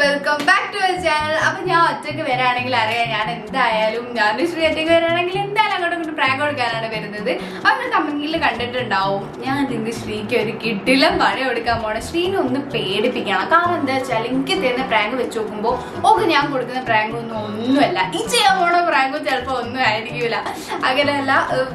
Welcome back to our channel അപ്പൊ ഞാൻ ഒറ്റയ്ക്ക് വരാണെങ്കിൽ അറിയാം ഞാൻ എന്തായാലും ഞാൻ ശ്രീ ഒറ്റയ്ക്ക് വരാണെങ്കിൽ എന്തായാലും അങ്ങോട്ടും ഇങ്ങോട്ട് പ്രാങ്ക് കൊടുക്കാനാണ് വരുന്നത് അവർ കമ്പനിയിൽ കണ്ടിട്ടുണ്ടാവും ഞാൻ ഇന്ന് ശ്രീക്ക് ഒരു കിട്ടിലും പണി കൊടുക്കാൻ പോണം ശ്രീനെ ഒന്ന് പേടിപ്പിക്കണം കാരണം എന്താ വെച്ചാൽ എനിക്ക് തരുന്ന പ്രാങ്ക് വെച്ച് നോക്കുമ്പോൾ ഓക്കെ ഞാൻ കൊടുക്കുന്ന പ്രാങ്ക് ഒന്നും ഒന്നുമല്ല ഈ ചെയ്യാൻ പോണ പ്രാങ്കും ചിലപ്പോൾ ഒന്നും ആയിരിക്കില്ല അങ്ങനെയല്ല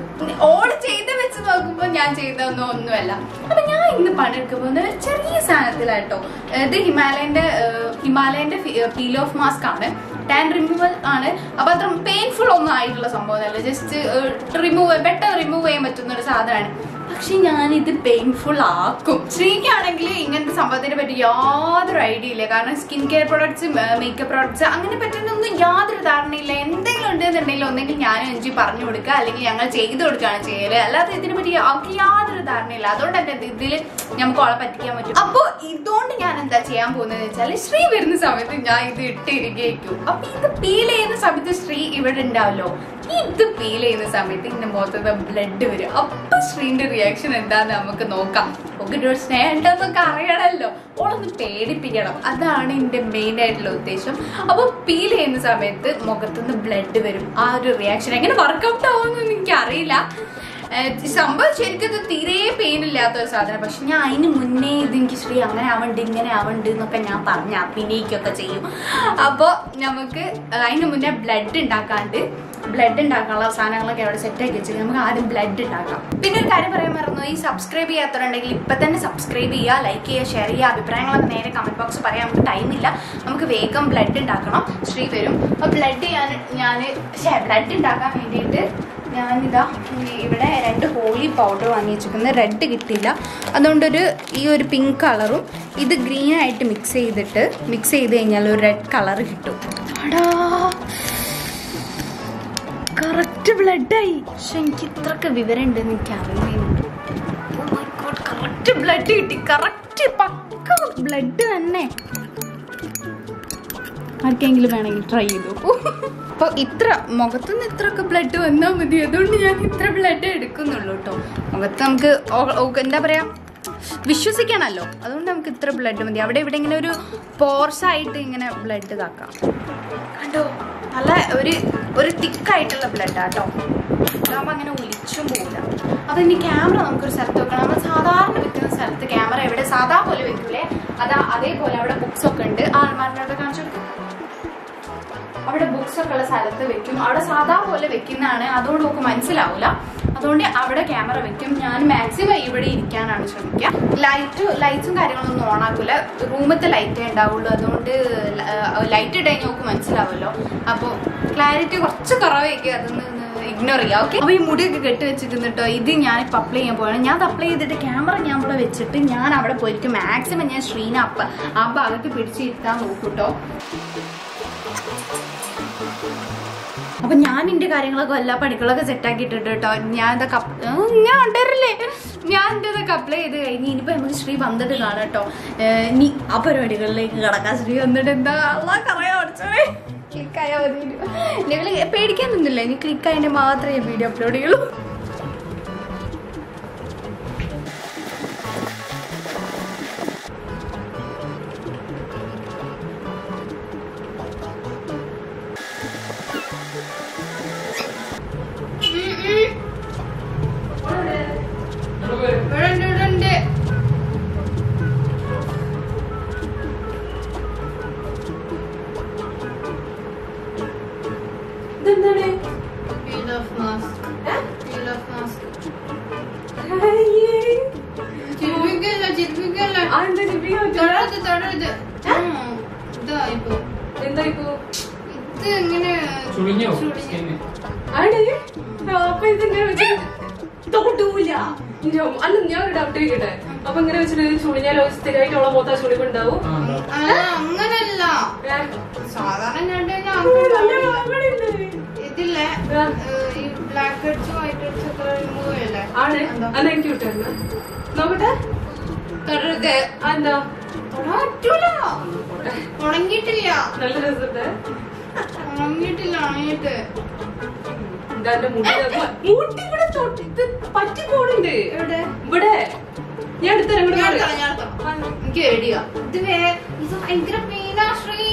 ഓട് ചെയ്ത് വെച്ച് നോക്കുമ്പോൾ ഞാൻ ചെയ്തൊന്നും ഒന്നുമല്ല അപ്പൊ ഞാൻ ഇന്ന് പണിയെടുക്കാൻ പോകുന്ന ഒരു ചെറിയ സാധനത്തിലാട്ടോ ഇത് ഹിമാലയന്റെ ഏഹ്, ഹിമാലയന്റെ പീൽ ഓഫ് മാസ്ക് ആണ് ടാൻ റിമൂവൽ ആണ് അപ്പൊ അത്ര പെയിൻഫുൾ ഒന്നും ആയിട്ടുള്ള സംഭവമല്ല ജസ്റ്റ് റിമൂവ് പെട്ടെന്ന് റിമൂവ് ചെയ്യാൻ പറ്റുന്ന ഒരു സാധനമാണ് പക്ഷെ ഞാനിത് പെയിൻഫുൾ ആക്കും ശ്രീക്കാണെങ്കിൽ ഇങ്ങനത്തെ സംഭവത്തിനെ പറ്റി യാതൊരു ഐഡിയ ഇല്ല കാരണം skin care products makeup products അങ്ങനെ പറ്റുന്നൊന്നും യാതൊരു ധാരണയില്ല എന്തെങ്കിലും ഉണ്ടെന്നുണ്ടെങ്കിൽ ഒന്നെങ്കിൽ ഞാനും എഞ്ചി പറഞ്ഞു കൊടുക്കുക അല്ലെങ്കിൽ ഞങ്ങൾ ചെയ്തു കൊടുക്കുകയാണ് ചെയ്യല് അല്ലാതെ ഇതിനെ പറ്റി അവർക്ക് യാതൊരു ധാരണയില്ല അതുകൊണ്ട് തന്നെ ഇതിൽ നമുക്ക് അവളെ പറ്റിക്കാൻ പറ്റും അപ്പൊ ഇതുകൊണ്ട് ഞാൻ എന്താ ചെയ്യാൻ പോകുന്നത് വെച്ചാൽ ശ്രീ വരുന്ന സമയത്ത് ഞാൻ ഇത് ഇട്ടിരിക്കും അപ്പൊ ഇത് പീൽ ചെയ്യുന്ന സമയത്ത് ശ്രീ ഇവിടെ ഉണ്ടാവല്ലോ ഇത് പീൽ ചെയ്യുന്ന സമയത്ത് ഇതിന്റെ മുഖത്ത് ബ്ലഡ് വരും അപ്പൊ ശ്രീന്റെ റിയാക്ഷൻ എന്താന്ന് നമുക്ക് നോക്കാം ഒക്കെ ഒരു സ്നേഹം ഉണ്ടെന്നൊക്കെ അറിയണമല്ലോ ഓളൊന്ന് പേടിപ്പിക്കണം അതാണ് എന്റെ മെയിൻ ആയിട്ടുള്ള ഉദ്ദേശം അപ്പൊ പീൽ ചെയ്യുന്ന സമയത്ത് മുഖത്തുനിന്ന് ബ്ലഡ് വരും ആ ഒരു റിയാക്ഷൻ എങ്ങനെ വർക്കൗട്ട് ആവുമെന്ന് എനിക്ക് അറിയില്ല ഏഹ് സംഭവം ശരിക്കും ഇത് തീരെ പെയിൻ ഇല്ലാത്ത ഒരു സാധനം പക്ഷെ ഞാൻ അതിന് മുന്നേ ഇത് എനിക്ക് ശ്രീ അങ്ങനെ ആവണ്ട് ഇങ്ങനെ ആവണ്ട് എന്നൊക്കെ ഞാൻ പറഞ്ഞ അഭിനയിക്കൊക്കെ ചെയ്യും അപ്പോൾ നമുക്ക് അതിന് മുന്നേ ബ്ലഡ് ഉണ്ടാക്കാണ്ട് ബ്ലഡ് ഉണ്ടാക്കാനുള്ള സാധനങ്ങളൊക്കെ അവിടെ സെറ്റ് ആക്കി വെച്ചിട്ട് നമുക്ക് ആദ്യം ബ്ലഡ് ഉണ്ടാക്കാം പിന്നെ ഒരു കാര്യം പറയാൻ മറന്നു ഈ സബ്സ്ക്രൈബ് ചെയ്യാത്തവരുണ്ടെങ്കിൽ ഇപ്പൊ തന്നെ സബ്സ്ക്രൈബ് ചെയ്യുക ലൈക്ക് ചെയ്യുക ഷെയർ ചെയ്യുക അഭിപ്രായങ്ങളൊക്കെ നേരെ കമന്റ് ബോക്സ് പറയാൻ നമുക്ക് ടൈമില്ല നമുക്ക് വേഗം ബ്ലഡ് ഉണ്ടാക്കണം ശ്രീ വരും അപ്പോൾ ബ്ലഡ് ഞാൻ ഞാൻ ബ്ലഡ് ഉണ്ടാക്കാൻ വേണ്ടിയിട്ട് ഞാനിതാ ഈ ഇവിടെ രണ്ട് ഹോളി പൗഡർ വാങ്ങി വെച്ചിരിക്കുന്നത് റെഡ് കിട്ടില്ല അതുകൊണ്ടൊരു ഈ ഒരു പിങ്ക് കളറും ഇത് ഗ്രീൻ ആയിട്ട് മിക്സ് ചെയ്തിട്ട് മിക്സ് ചെയ്ത് കഴിഞ്ഞാൽ ഒരു റെഡ് കളർ കിട്ടും കറക്റ്റ് ബ്ലഡായി പക്ഷെ എനിക്ക് ഇത്രയൊക്കെ വിവരം ഉണ്ടെന്ന് എനിക്ക് അറിയില്ല കറക്റ്റ് ബ്ലഡ് കിട്ടി കറക്റ്റ് പക്ക ബ്ലഡ് തന്നെ ആർക്കെങ്കിലും വേണമെങ്കിൽ ട്രൈ ചെയ്തു അപ്പോൾ ഇത്ര മുഖത്തുനിന്ന് ഇത്രയൊക്കെ ബ്ലഡ് വന്നാൽ മതി അതുകൊണ്ട് ഞാൻ ഇത്ര ബ്ലഡ് എടുക്കുന്നുള്ളൂ കേട്ടോ മുഖത്ത് നമുക്ക് ഓ- ഓ- എന്താ പറയാ വിശ്വസിക്കണമല്ലോ അതുകൊണ്ട് നമുക്ക് ഇത്ര ബ്ലഡ് മതി അവിടെ ഇവിടെ ഇങ്ങനെ ഒരു പോർസ് ആയിട്ട് ഇങ്ങനെ ബ്ലഡ് ഇതാക്കാം കണ്ടോ നല്ല ഒരു ഒരു തിക്കായിട്ടുള്ള ബ്ലഡ് ആട്ടോ ഇതാകുമ്പോൾ അങ്ങനെ ഒലിച്ചും പോകില്ല അപ്പൊ ഇനി ക്യാമറ നമുക്കൊരു സ്ഥലത്ത് വെക്കണം നമ്മൾ സാധാരണ വെക്കുന്ന സ്ഥലത്ത് ക്യാമറ എവിടെ സാധാ പോലെ വെക്കൂലേ അതാ അതേപോലെ അവിടെ ബുക്സ് ഒക്കെ ഉണ്ട് ആ അൽമാറിനോട് കാണിച്ചു കൊടുക്കും അവിടെ ബുക്സ് ഒക്കെ ഉള്ള സ്ഥലത്ത് വെക്കും അവിടെ സാധാ പോലെ വെക്കുന്നതാണ് അതുകൊണ്ട് നമുക്ക് മനസ്സിലാവില്ല അതുകൊണ്ട് അവിടെ ക്യാമറ വെക്കും ഞാൻ മാക്സിമം ഇവിടെ ഇരിക്കാനാണ് ശ്രമിക്കുക ലൈറ്റ് ലൈറ്റ്സും കാര്യങ്ങളൊന്നും ഓൺ ആക്കൂല റൂമത്തെ ലൈറ്റേ ഉണ്ടാവുള്ളൂ അതുകൊണ്ട് ലൈറ്റ് ഇട്ട് കഴിഞ്ഞാൽ നമുക്ക് മനസ്സിലാവുമല്ലോ അപ്പോൾ ക്ലാരിറ്റി കുറച്ച് കുറവായിരിക്കും അതൊന്ന് ഇഗ്നോർ ചെയ്യാം ഓക്കെ അപ്പൊ ഈ മുടിയൊക്കെ കെട്ടി വെച്ചിട്ടുണ്ട് കേട്ടോ ഇത് ഞാൻ ഇപ്പൊ അപ്ലൈ ചെയ്യാൻ പോവാണ് ഞാൻ അപ്ലൈ ചെയ്തിട്ട് ക്യാമറ ഞാൻ ഇവിടെ വെച്ചിട്ട് ഞാൻ അവിടെ പോയിട്ട് മാക്സിമം ഞാൻ ശ്രീന അപ്പ ആ ഭാഗത്ത് പിടിച്ചിരുത്താൻ നോക്കൂട്ടോ അപ്പൊ ഞാൻ എന്റെ കാര്യങ്ങളൊക്കെ എല്ലാ പണികളൊക്കെ സെറ്റ് ആക്കിയിട്ടുണ്ട് കേട്ടോ ഞാൻ ഇതൊക്കെ അപ്പ്- ഉം, ഞാൻ ഉണ്ടല്ലേ ഞാൻ എന്റെ ഇതൊക്കെ അപ്ലൈ ചെയ്ത് കഴിഞ്ഞ് ഇനിയിപ്പോ നമുക്ക് ശ്രീ വന്നിട്ട് കാണാം കേട്ടോ ഏഹ്, ഇനി ആ പരിപാടികളിലേക്ക് കടക്കാം ശ്രീ വന്നിട്ട് എന്താ പറയാ പഠിച്ചോളേ ക്ലിക്കായാൽ മതി ലെവല് പേടിക്കാനൊന്നുമില്ല ഇനി ക്ലിക്ക് ആയതിന്റെ മാത്രമേ വീഡിയോ അപ്ലോഡ് ചെയ്യുള്ളൂ ഇവിടെ ഉണ്ട്, ഇവിടെ ഉണ്ട്. ഇതെന്താണ് Peel off mask. Peel off mask. അയ്യേ. ചിരിപ്പിക്കല്ല, ചിരിപ്പിക്കല്ല. ആ, എന്താ ചിരിപ്പിക്കാൻ പറ്റുമോ? തൊടരുത്, തൊടരുത്. ഉം. ഇതാ ഇപ്പൊ. എന്താ ഇപ്പൊ ഇത് എങ്ങനെ ചുളിഞ്ഞോ ചുളിഞ്ഞ്. സ്കിന്ന് ആണ് ആ, അപ്പൊ ഇതിങ്ങനെ വെച്ച് തൊടൂല ഇഞ്ഞോ, അല്ല ഞാൻ ഒരു ഡൗട്ട് ചോദിക്കട്ടെ അപ്പൊ ഇങ്ങനെ വെച്ചിട്ട് ഇത് ചുളിഞ്ഞാലോ സ്ഥിരമായിട്ട് ഉള്ള മൊത്തം ചുളിവുണ്ടാവും ആ ഉണ്ടാവും. ആ, അങ്ങനല്ല ഏ? സാധാരണ ഞാൻ തന്നെ ആ, അങ്ങനെ നല്ല ഉണ്ടാവില്ല. അവിടെ ഉണ്ട്. ഇതില്ലേ ആ. ഏഹ്, ഈ ബ്ലാക്ക് ഹെഡ്സും വൈറ്റ് ഹെഡ്സും ഒക്കെ റിമൂവ് ചെയ്യല്ലേ ആണ് എന്താ? അന്ന് എനിക്ക് വിട്ടായിരുന്നു നോക്കട്ടെ തൊടരുത് ആ, എന്താ തൊടാൻ പറ്റൂല ഉണങ്ങിയിട്ടില്ല നല്ല രസമുണ്ട് ഉണങ്ങിയിട്ടില്ല ഉണങ്ങിയിട്ട് ഇതാ എന്റെ മുടി ഇതാ. മുടി ഇവിടെ തൊട്ട് ഇത് പറ്റി പോണുണ്ട് എവിടെ ഇവിടെ ഞാൻ എടുത്തരാം ഞാൻ ഇങ്ങോട്ട് എടുത്തോളാം, ഞാൻ എടുത്തോളാം. എനിക്ക് പേടിയാ ഇത് വേ ഇത് ഭയങ്കര പെയിനാ ശ്രീ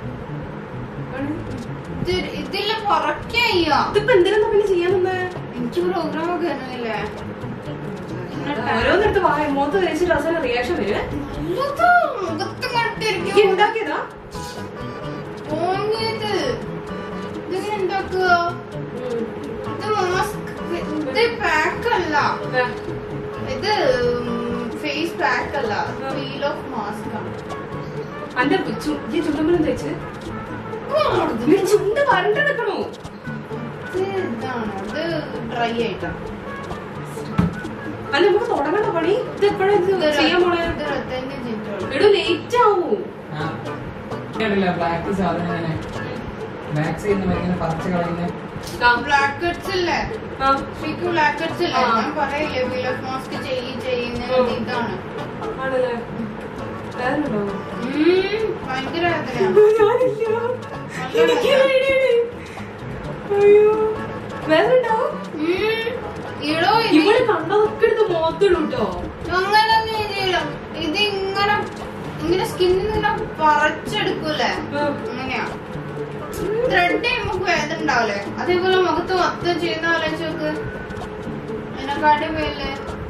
ഇത് ഇതില്ല കുറയ്ക്കയ്യോ ഇതിപ്പോ എന്തിനാ പിന്നെ ചെയ്യാൻ നിന്നേ എനിക്ക് പ്രോഗ്രാം ഒക്കെ വരുന്നില്ലേ ഓരോന്നെടുത്ത് വായ മോത്ത് കഴിച്ചിട്ട് അവസാനം റിയാക്ഷൻ വരും നല്ലത് മുഖത്ത് ഈ കണ്ടിരിക്കും ഉണ്ടാക്കിയതാ ഓങ്ങിയത് ഇതിങ്ങനെ ഉണ്ടാക്കുക ഇത് മാസ്ക് ഇത് പാക്ക് അല്ല ഇത് ഫേസ് പാക്ക് അല്ല ഫീൽ ഓഫ് മാസ്ക് ആണ് അന്റെ ചു- ഈ ചുണ്ടമ്പലം തേച്ച് നീ ചുണ്ട് വരണ്ട നിക്കണോ ഇത് ഇതാണ് ഇത് ഡ്രൈ ആയിട്ടാണ് അല്ല നമുക്ക് തുടങ്ങണ്ട പണി ഇത് എപ്പോഴാ ഇത് ചെയ്യാൻ പോണേ ഇത് ഇരുപത്തഞ്ച് മിനിറ്റ് എടോ ലേറ്റ് ആവൂ ബ്ലാക്ക് സാധനം ഇങ്ങനെ ബാക്ക് സൈഡിൽ നിന്ന് ഇങ്ങനെ പറിച്ച് കളയുന്ന ആ, ബ്ലാക്ക് ഹെഡ്സ് ഇല്ലേ ആ. ശ്രീക്ക് ബ്ലാക്ക് ഹെഡ്സ് ഇല്ലേ ആ. ഞാൻ പറയില്ലേ ഫീൽ ഓഫ് മാസ്ക് ചെയ്യ് ചെയ്യുന്ന ഉം. ഇതാണ് ആണല്ലേ വേദന ഉണ്ടോ? ഉം, ഭയങ്കര വേദനയാണ് ഞാനില്ല. നല്ല എനിക്ക് വേദന. പേടിയാണ്. അയ്യോ. വേദന ഉണ്ടാവും? ഉം. ഇടോ ഇത് ഇവള് കണ്ടതൊക്കെ എടുത്ത് മുഖത്തിടും കേട്ടോ അങ്ങനെ ചെയ്യില്ല ഇത് ഇങ്ങനെ ഇങ്ങനെ സ്കിന്നിൽ ഇങ്ങനെ പറിച്ചെടുക്കൂലേ അങ്ങനെയാ ത്രെഡ് നമുക്ക് വേദന ഉണ്ടാവില്ലേ അതേപോലെ മുഖത്ത് മൊത്തം ചെയ്യുന്ന ആലോചിച്ച് നോക്ക് അതിനെക്കാട്ടും മേലെ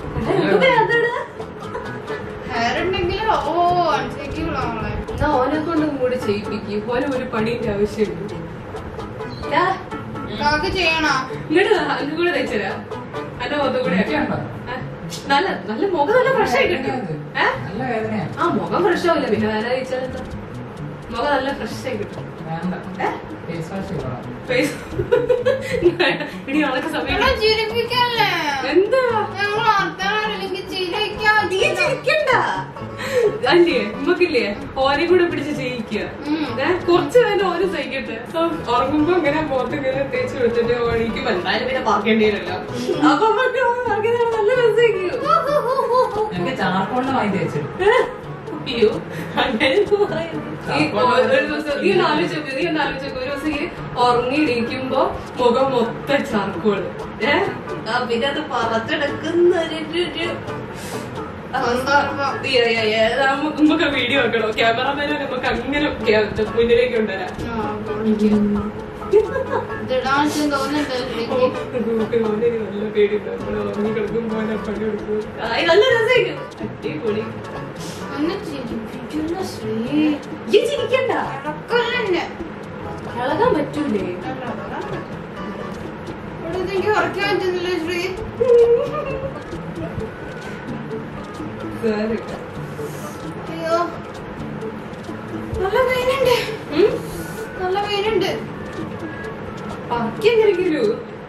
ഹെയർ ഉണ്ടെങ്കിൽ ഓ അനുസരിക്കുള്ളൂ നമ്മളെ എന്നാ ഓനെ കൊണ്ട് കൂടെ ചെയ്യിപ്പിക്കും ഓനെ ഒരു പണീന്റെ ആവശ്യമുണ്ട് ദാ, കാക്ക് ചെയ്യണോ ഇങ്ങോട്ട് വാ, അനക്ക് കൂടെ തയ്ച്ചരാ അന്റെ മുഖത്ത് കൂടെ എനിക്കുണ്ടോ? ആ, നല്ല നല്ല മുഖം നല്ല ഫ്രഷ് ആയി കിട്ടും ഏ നല്ല വേദനയാണ് ആ മുഖം ഫ്രഷ് ആവില്ല പിന്നെ വേറെ കഴിച്ചാൽ എന്താ മുഖം നല്ല ഫ്രഷ് ആയി കിട്ടും വേണ്ട ഏ? ഫേസ് വാഷ് ചെയ്തോളാം Face- ഇനി അവൾക്ക് സമയം എടാ ചിരിപ്പിക്കല്ലേ എന്താ ഞങ്ങൾ വർത്താനില്ലെങ്കിൽ ചിരിക്കാൻ നീ ചിരിക്കണ്ട അല്ലേ ഉമ്മക്കില്ലേ ഓനെ കൂടെ പിടിച്ച് ചെയ്യിക്കുക ഉം. ഏ, കുറച്ച് നേരം ഓന് സഹിക്കട്ടെ അപ്പം ഉറങ്ങുമ്പോ ഇങ്ങനെ മുഖത്ത് ഇങ്ങനെ തേച്ച് കൊടുത്തിട്ട് ഓണിക്കും എന്തായാലും പിന്നെ പറക്കേണ്ടി വരുമല്ലോ അപ്പൊ നമുക്ക് ഓൻ പറക്കുന്നത് നല്ല രസമായിരിക്കും എനിക്ക് ചാർക്കോളിന് വാങ്ങി തേച്ചിടും അയ്യോ അങ്ങനെ ഒന്നും പറയരുത്. ഈ ഒരു ദിവസം നീ ഒന്ന് ആലോചിച്ച് നോക്ക്, നീ ഒന്ന് ആലോചിച്ച് നോക്ക്. ഒരു ദിവസം ഈ ഉറങ്ങി ഇരിക്കുമ്പോ മുഖം മൊത്തം ചാർക്കോള് ഏ ആ, പിന്നെ അത് പറത്തെടുക്കുന്ന ഒരു- ഒരു- ഒരു സന്ദർഭം. ഈ- ഈ- ഈ- ഈ- നമ്മ- നമുക്ക് വീഡിയോ വെക്കണോ ക്യാമറമാനെ നമുക്ക് അങ്ങനെ ക്യാ- മുന്നിലേക്ക് കൊണ്ടുവരാം ഇതിടാൻ തോന്നുന്നുണ്ട് ഓ, ശ്രീക്ക് നമുക്ക് അവനെ നല്ല പേടിയുണ്ട് നമ്മള് ഉറങ്ങി കിടക്കുമ്പോ അവനെ പണി കൊടുക്കും ആയി, നല്ല രസമായിരിക്കും അടിപൊളി ഒന്ന് ചിരിപ്പിക്കുന്ന ശ്രീ ഈ ചിരിക്കണ്ട ഇടക്കൊല്ലെന്നെ ഇളകാൻ പറ്റൂലേ ഇവിടെ ഇതെനിക്ക് ഉറക്കാൻ പറ്റുന്നില്ല ശ്രീ സാരമില്ല. അയ്യോ നല്ല വെയിലുണ്ട് ഉം? നല്ല വെയിലുണ്ട് പക്കി എങ്ങനെയെങ്കിലു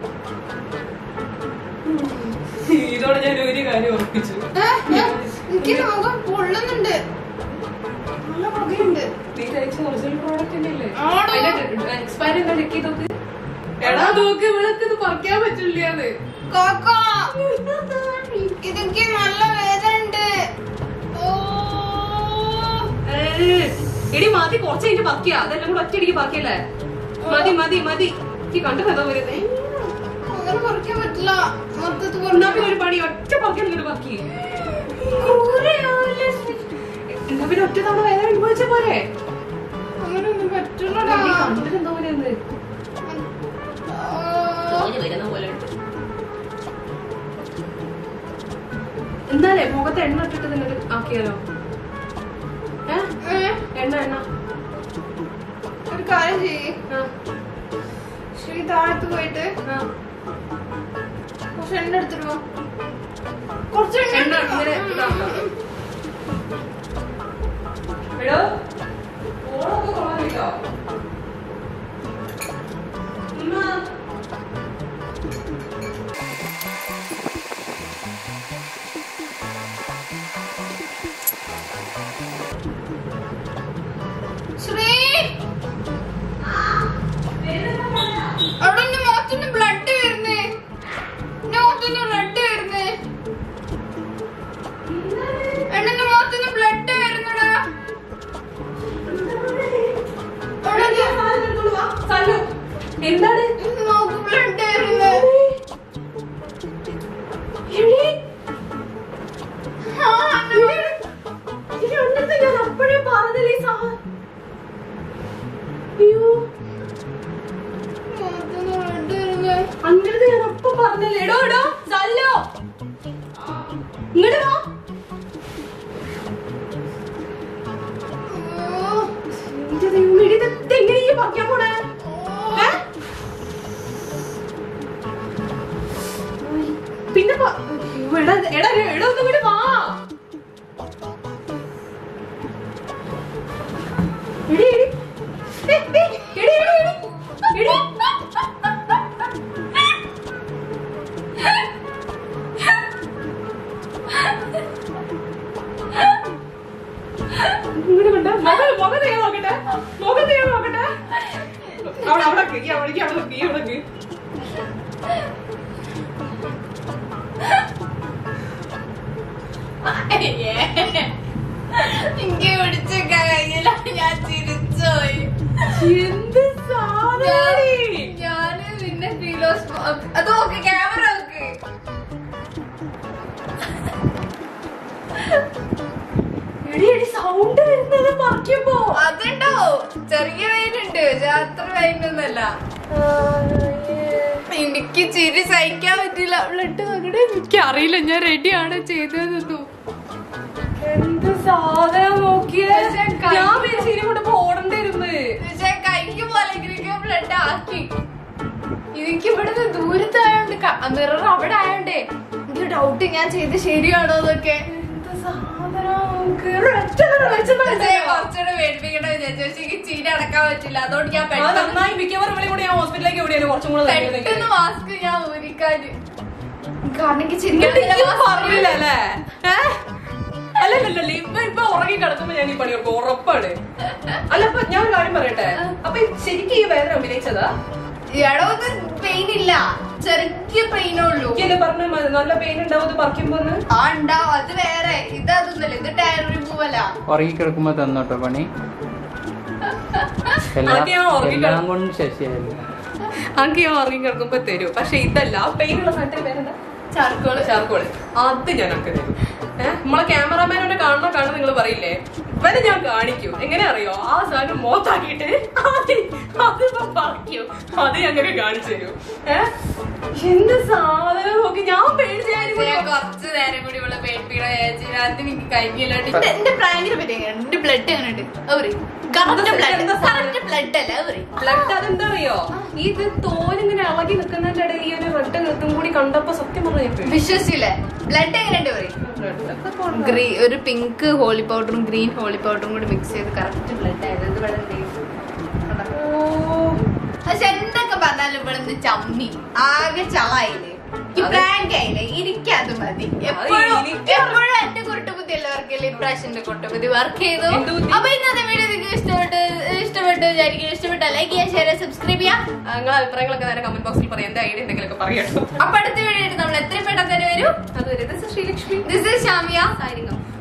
ഇതോടെ ഞാൻ ഒരു കാര്യം ഉറപ്പിച്ചു ഏ, ഏ, എനിക്ക് മുഖം പൊള്ളുന്നുണ്ട് നല്ല പുകയുണ്ട് നീ കഴിച്ച ഒറിജിനൽ പ്രോഡക്റ്റ് തന്നെയല്ലേ ആണോ? എക്സ്പയറി ഒന്ന് ചെക്ക് നോക്ക് എടാ നോക്ക് ഇവിടൊക്കെ ഇത് പറിക്കാൻ പറ്റില്ലാന്ന് കാക്ക ഇതെനിക്ക് നല്ല വേദന ഉണ്ട് ഓ എടി മതി കുറച്ച് കഴിഞ്ഞ് പറിക്കുക അതെല്ലാം കൂടെ ഒറ്റയടിക്ക് പറിക്കല്ലേ മതി മതി മതി ഈ കണ്ടു ഏതോ വരുന്നേ അങ്ങനെ പറിക്കാൻ പറ്റില്ല മൊത്തത്തിൽ എന്നാ പിന്നെ ഒരു പണി ഒറ്റ പറിക്കാൻ ഇങ്ങോട്ട് പറിക്കി എന്നാ പിന്നെ ഒറ്റ തവണ വേദന അനുഭവിച്ച പോലെ അങ്ങനെയൊന്നും പറ്റില്ലടാ കണ്ടിട്ട് എന്തോ പോലെ ഒന്ന് ഓ. തോന്നി വരുന്ന പോലെ ഉണ്ട്. എന്താലേ മുഖത്ത് എണ്ണ ഇട്ടിട്ട് നിങ്ങൾ ആക്കിയാലോ ഏ? ഏ, എണ്ണ എണ്ണ ഒരു കാര്യം ചെയ്യ് ആ, ശ്രീ താഴത്ത് പോയിട്ട് ആ. കുറച്ച് എണ്ണ എടുത്തിട്ട് പോ കുറച്ച് എണ്ണ എണ്ണ എടുത്തിട്ട് ഇങ്ങനെ പോ. ഇതാക്കാം. എടോ ഓളൊക്കെ കൊള്ളാനിട്ടോ ഉമ്മ ശ്രീ അവിടെ എന്റെ മുഖത്തുനിന്ന് ബ്ലഡ് വരുന്നേ എന്റെ മുഖത്തുനിന്ന് ബ്ലഡ് വരുന്നേ എണ്ണന്റെ മുഖത്തുനിന്ന് ബ്ലഡ് വരുന്നടാ അവിടെ എന്റെ- എന്താണ് എന്റെ മുഖത്ത് ബ്ലഡ് വരുന്നേ ആ, എന്റെ മുഖത്ത് ഈ അന്നത്തെ ഞാൻ അപ്പോഴേ പറഞ്ഞില്ലേ ഈ അവിടെ അവിടെ നിക്ക്. ഈ അവിടേക്ക് അവിടെ നിക്ക്. ഈ അവിടെ നിക്ക്. എനിക്ക് പിടിച്ചേക്കാൻ കഴിയില്ല ഞാൻ ചിരിച്ചോയി എന്ത് സാധനാടി? ഞാന് പിന്നെ ഫീലോസ് അത് നോക്ക് ക്യാമറ നോക്ക് എടി, എടി, sound വരുന്നത് പറിക്കുമ്പോ. അതുണ്ടോ ചെറിയ വെയിലുണ്ട് പക്ഷെ അത്ര വെയിലൊന്നല്ല എനിക്ക് ചിരി സഹിക്കാൻ പറ്റില്ല ബ്ലഡ് നോക്കണേ എനിക്ക് അറിയില്ല ഞാൻ റെഡിയാണ് ചെയ്തതെന്നു എന്ത് സാധനം നോക്കിയേ പക്ഷെ കൈ- ഞാൻ വിചാരിച്ചു ഇതിനെ കൊണ്ട് പോടണ്ടായിരുന്നു പക്ഷെ കൈക്ക് പോലെ ബ്ലഡ് ആക്കി എനിക്ക് ഇവിടുന്ന് ദൂരത്തായോണ്ട് മിറർ അവിടെ ആയോണ്ടേ എനിക്ക് ഡൗട്ട് ഞാൻ ചെയ്ത് ശരിയാണോ എന്നൊക്കെ എന്ത് സാധനം നോക്ക്. ഒരൊറ്റ വെളിച്ചം പക്ഷേ വെളിച്ചം. കുറച്ചുകൂടെ പേടിപ്പിക്കണ വിചാരിച്ചു പക്ഷെ എനിക്ക് ചിരി അടക്കാൻ പറ്റില്ല അതുകൊണ്ട് ഞാൻ ആ, പെട്ടെന്ന് നന്നായി മിക്കവാറും ഇവിടെ കൂടി ഞാൻ ഹോസ്പിറ്റലിലേക്ക് ഓടിയാലും കുറച്ചും കൂടെ ധൈര്യം പെട്ടെന്ന് മാസ്ക് ഞാൻ ഊരിക്കാന് കാരണം എനിക്ക് എന്നിട്ട് ചിരിക്കാൻ ഈ പറഞ്ഞില്ല അല്ലേ ഏ? അല്ലല്ലല്ല ഇപ്പൊ ഇപ്പൊ ഉറങ്ങി കിടക്കുമ്പോ ഞാൻ ഈ പണി കൊടുക്കും ഉറപ്പാണ് അല്ല അപ്പൊ ഞാൻ ഒരു കാര്യം പറയട്ടെ അപ്പൊ ഈ ശരിക്കും ഈ വേദന അഭിനയിച്ചതാ എടോ ഇത് പെയിൻ ഇല്ല ചെറിയ പെയിനേ ഉള്ളൂ എനിക്കല്ലേ പറഞ്ഞ മ- നല്ല പെയിൻ ഉണ്ടാവും ഇത് പറിക്കുമ്പോ ആ ഉണ്ടാവും അത് വേറെ ഇത് അതൊന്നുമല്ല ഇത് ടയർ റിമൂവ് അല്ല ഉറങ്ങി കിടക്കുമ്പോ തന്നോട്ടോ പണി എല്ലാം ആദ്യം ഞാൻ ഉറങ്ങി എല്ലാം കൊണ്ടും ശശിയായില്ല ആക്കി ഞാൻ ഉറങ്ങി കിടക്കുമ്പോ തരും പക്ഷെ ഇതല്ല ആ പെയിൻ ഉള്ള സാധനത്തിന് പേരെന്താ ചാർക്കോള് ചാർക്കോള് അത് ഞാൻ ഒക്കെ തരും ഏഹ് നമ്മളെ ക്യാമറാമാനെ കാണണം കാണണം നിങ്ങൾ പറയില്ലേ ഇവനെ ഞാൻ കാണിക്കും എങ്ങനെ അറിയോ ആ സാധനം മോത്താക്കിയിട്ട് ആദ്യം അതിപ്പോ പറിക്കും അത് ഞങ്ങൾക്ക് കാണിച്ചു തരും ഏഹ് എന്ത് സാധനം നോക്കി ഞാൻ പേടിച്ച് ഞാൻ പക്ഷേ കുറച്ച് നേരം കൂടി ഇവിടെ പേടിപ്പിക്കണ വിചാരിച്ചു അത് എനിക്ക് കഴിഞ്ഞില്ലോട്ട് ഇത് എന്റെ പ്രാങ്കിനെ പറ്റി എങ്ങനെയുണ്ട് എന്റെ ബ്ലഡ് എങ്ങനെയുണ്ട് അവര് കറക്റ്റ് ബ്ലഡ് എന്താ സാധനം? കറക്റ്റ് ബ്ലഡ് അല്ല അവര് ബ്ലഡ് അതെന്താ അറിയോ ഇത് തോലിങ്ങനെ ഇളകി നിൽക്കുന്നതിന്റെ ഇടയിൽ ഈ ഒരു റെഡ് ഇതും കൂടി കണ്ടപ്പോ സത്യം പറഞ്ഞു വിശ്വസിച്ചില്ലേ ബ്ലഡ് എങ്ങനെയുണ്ട് പറയും ഗ്രീ ഒരു പിങ്ക് ഹോളി പൗഡറും ഗ്രീൻ ഹോളി പൗഡറും കൂടി മിക്സ് ചെയ്ത് കറക്റ്റ് ബ്ലഡ് ആയത് ഇത് ഇവിടെ എന്ത് ചെയ്യും? പക്ഷെ എന്തൊക്കെ പറഞ്ഞാലും ഇവിടെ നിന്ന് ചമ്മി ആകെ ചളായില്ലേ ഈ അത് പ്രാങ്ക് ആയില്ലേ ഇരിക്കാത് മതി എപ്പോഴും എനിക്ക് എപ്പോഴും എന്റെ കുരുട്ടുബുദ്ധി അല്ല വർക്ക് ചെയ്യില്ല ഇപ്രാവശ്യന്റെ കുരുട്ടുബുദ്ധി വർക്ക് ചെയ്തു എന്ത് ബുദ്ധി? അപ്പൊ ഇന്നത്തെ വീഡിയോ നിങ്ങൾക്ക് ഇഷ്ടപ്പെട്ട് ഇഷ്ടപ്പെട്ട് വിചാരിക്കും ഇഷ്ടപ്പെട്ട ലൈക്ക് ചെയ്യാൻ ഷെയർ സബ്സ്ക്രൈബ് ചെയ്യാം നിങ്ങളെ അഭിപ്രായങ്ങളൊക്കെ നേരെ കമന്റ് ബോക്സിൽ പറയാം എന്താ ഐഡിയ എന്തെങ്കിലുമൊക്കെ പറയാട്ടോ അപ്പൊ അടുത്ത വീഡിയോ നമ്മൾ എത്രയും പെട്ടെന്ന് തന്നെ വരും അതുവരെ this is Sreelakshmi this is Shamiya signing of